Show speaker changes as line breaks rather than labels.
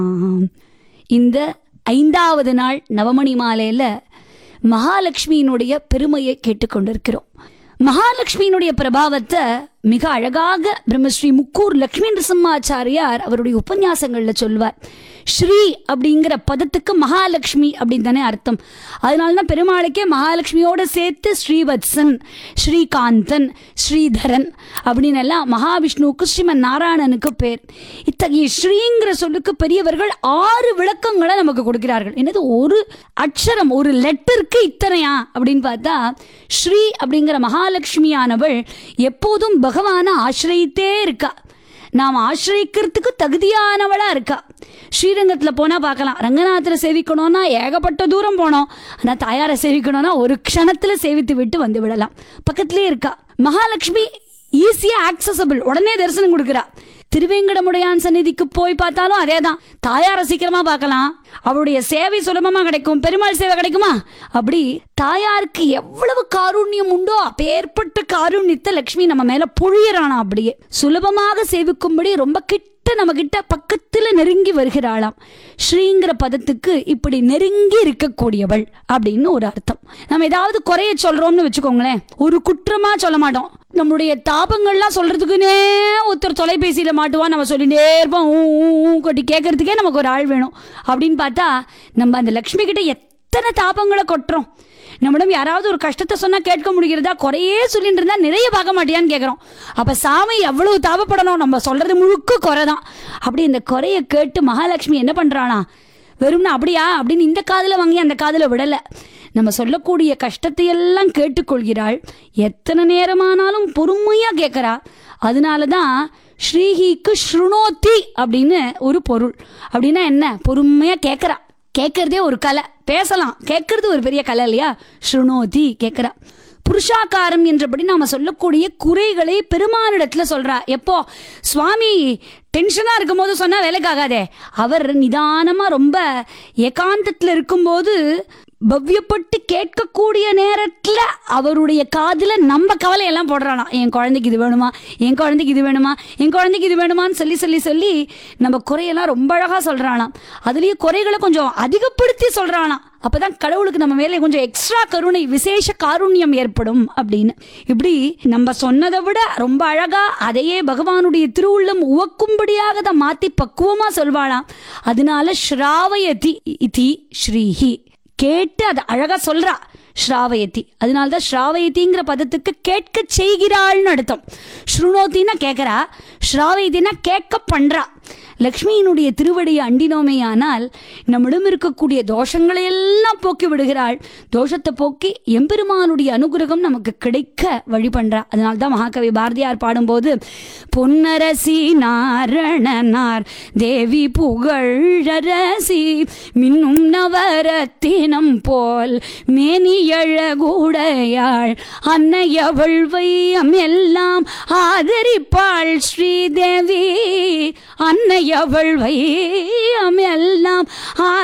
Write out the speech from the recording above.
ஆம். இந்த ஐந்தாவது நாள் நவமணி மாலையில மகாலட்சுமியினுடைய பெருமையை கேட்டுக்கொண்டிருக்கிறோம் மகாலட்சுமியினுடைய பிரபாவத்தை மிக அழகாக பிரம்மஸ்ரீ முக்கூர் லக்ஷ்மி நரசிம்மாச்சாரியார் அவருடைய உபன்யாசங்கள்ல சொல்வார் ஸ்ரீ அப்படிங்கிற பதத்துக்கு மகாலட்சுமி அப்படின்னு தானே அர்த்தம் அதனால தான் பெருமாளுக்கே மகாலட்சுமியோட சேர்த்து ஸ்ரீவத்சன் ஸ்ரீகாந்தன் ஸ்ரீதரன் அப்படின்னு எல்லாம் மகாவிஷ்ணுவுக்கு ஸ்ரீமன் நாராயணனுக்கு பேர் இத்தகைய ஸ்ரீங்கிற சொல்லுக்கு பெரியவர்கள் ஆறு விளக்கங்களை நமக்கு கொடுக்கிறார்கள் என்னது ஒரு அக்ஷரம் ஒரு லெட்டருக்கு இத்தனையா அப்படின்னு பார்த்தா ஸ்ரீ அப்படிங்கிற மகாலட்சுமியானவள் எப்போதும் பகவானை ஆசிரியத்தே இருக்கா நாம் ஆசிரியக்கிறதுக்கு தகுதியானவளா இருக்கா ஸ்ரீரங்கத்தில் போனால் பார்க்கலாம் ரங்கநாதரை சேவிக்கணும்னா ஏகப்பட்ட தூரம் போனோம் ஆனால் தாயாரை சேவிக்கணும்னா ஒரு க்ஷணத்தில் சேவித்து விட்டு வந்து விடலாம் பக்கத்துலேயே இருக்கா மகாலட்சுமி ஈஸியாக ஆக்சசபிள் உடனே தரிசனம் கொடுக்குறா திருவேங்கடமுடையான் சந்நிதிக்கு போய் பார்த்தாலும் அதே தான் தாயாரை சீக்கிரமா பார்க்கலாம் அவருடைய சேவை சுலபமா கிடைக்கும் பெருமாள் சேவை கிடைக்குமா அப்படி தாயாருக்கு எவ்வளவு காருண்யம் உண்டோ அப்பேற்பட்ட காருண்யத்தை லக்ஷ்மி நம்ம மேல பொழியறானா அப்படியே சுலபமாக சேவிக்கும்படி ரொம்ப கிட்ட நம்ம கிட்ட பக்கத்துல நெருங்கி வருகிறாளாம் ஸ்ரீங்கிற பதத்துக்கு இப்படி நெருங்கி இருக்கக்கூடியவள் அப்படின்னு ஒரு அர்த்தம் நம்ம ஏதாவது குறைய சொல்றோம்னு வச்சுக்கோங்களேன் ஒரு குற்றமா சொல்ல மாட்டோம் நம்மளுடைய தாபங்கள்லாம் சொல்றதுக்குன்னே ஒருத்தர் தொலைபேசியில மாட்டுவா நம்ம சொல்லிட்டே இருப்போம் ஊ ஊ, ஊ கொட்டி கேட்கறதுக்கே நமக்கு ஒரு ஆள் வேணும் அப்படின்னு பார்த்தா நம்ம அந்த லக்ஷ்மி கிட்ட எத்தனை தாபங்களை கொட்டுறோம் நம்மிடம் யாராவது ஒரு கஷ்டத்தை சொன்னா கேட்க முடிகிறதா குறையே சொல்லிட்டு இருந்தா நிறைய பார்க்க மாட்டியான்னு கேட்குறோம் அப்ப சாமி எவ்வளவு தாபப்படணும் நம்ம சொல்றது முழுக்க குறை தான் அப்படி இந்த குறைய கேட்டு மகாலட்சுமி என்ன பண்றானா வெறும்னா அப்படியா அப்படின்னு இந்த காதுல வாங்கி அந்த காதுல விடல நம்ம சொல்லக்கூடிய கஷ்டத்தை எல்லாம் கேட்டுக்கொள்கிறாள் எத்தனை நேரமானாலும் பொறுமையா கேட்கறா அதனால தான் ஸ்ரீஹிக்கு ஸ்ருணோத்தி அப்படின்னு ஒரு பொருள் அப்படின்னா என்ன பொறுமையா கேட்கறா கேட்கறதே ஒரு கலை பேசலாம் கேட்கறது ஒரு பெரிய கலை இல்லையா ஸ்ருணோதி கேட்கறா புருஷாகாரம் என்றபடி நாம சொல்லக்கூடிய குறைகளை பெருமானிடத்துல சொல்றா எப்போ சுவாமி டென்ஷனா இருக்கும்போது சொன்னா வேலைக்காகாதே அவர் நிதானமா ரொம்ப ஏகாந்தத்துல இருக்கும்போது பவ்யப்பட்டு கேட்கக்கூடிய நேரத்துல அவருடைய காதுல நம்ம கவலையெல்லாம் போடுறானா என் குழந்தைக்கு இது வேணுமா என் குழந்தைக்கு இது வேணுமா என் குழந்தைக்கு இது வேணுமான்னு சொல்லி சொல்லி சொல்லி நம்ம குறையெல்லாம் ரொம்ப அழகா சொல்றானாம் அதுலயே குறைகளை கொஞ்சம் அதிகப்படுத்தி சொல்றானாம் அப்பதான் கடவுளுக்கு நம்ம மேலே கொஞ்சம் எக்ஸ்ட்ரா கருணை விசேஷ காருண்யம் ஏற்படும் அப்படின்னு இப்படி நம்ம சொன்னதை விட ரொம்ப அழகா அதையே பகவானுடைய திருவுள்ளம் உவக்கும்படியாக அதை மாத்தி பக்குவமா சொல்வாளாம் அதனால ஸ்ராவயதி இதி ஸ்ரீஹி கேட்டு அதை அழகா சொல்றா ஸ்ராவயத்தி அதனால்தான் ஸ்ராவயத்திங்கிற பதத்துக்கு கேட்க செய்கிறாள்னு அர்த்தம் ஸ்ருணோத்தின்னா கேட்கறா ஸ்ராவயத்தின்னா கேட்க பண்றா லக்ஷ்மியினுடைய திருவடியை அண்டினோமேயானால் நம்மிடம் இருக்கக்கூடிய தோஷங்களை எல்லாம் போக்கி விடுகிறாள் தோஷத்தை போக்கி எம்பெருமானுடைய அனுகிரகம் நமக்கு கிடைக்க வழி பண்றா அதனால தான் மகாகவி பாரதியார் பாடும்போது பொன்னரசி நாரணனார் தேவி புகழரசி மின்னும் நவரத்தினம் போல் மேனியழகுடையாள் அன்னையவள் வையம் எல்லாம் ஆதரிப்பாள் ஸ்ரீதேவி அன்னையவள் வையம் எல்லாம்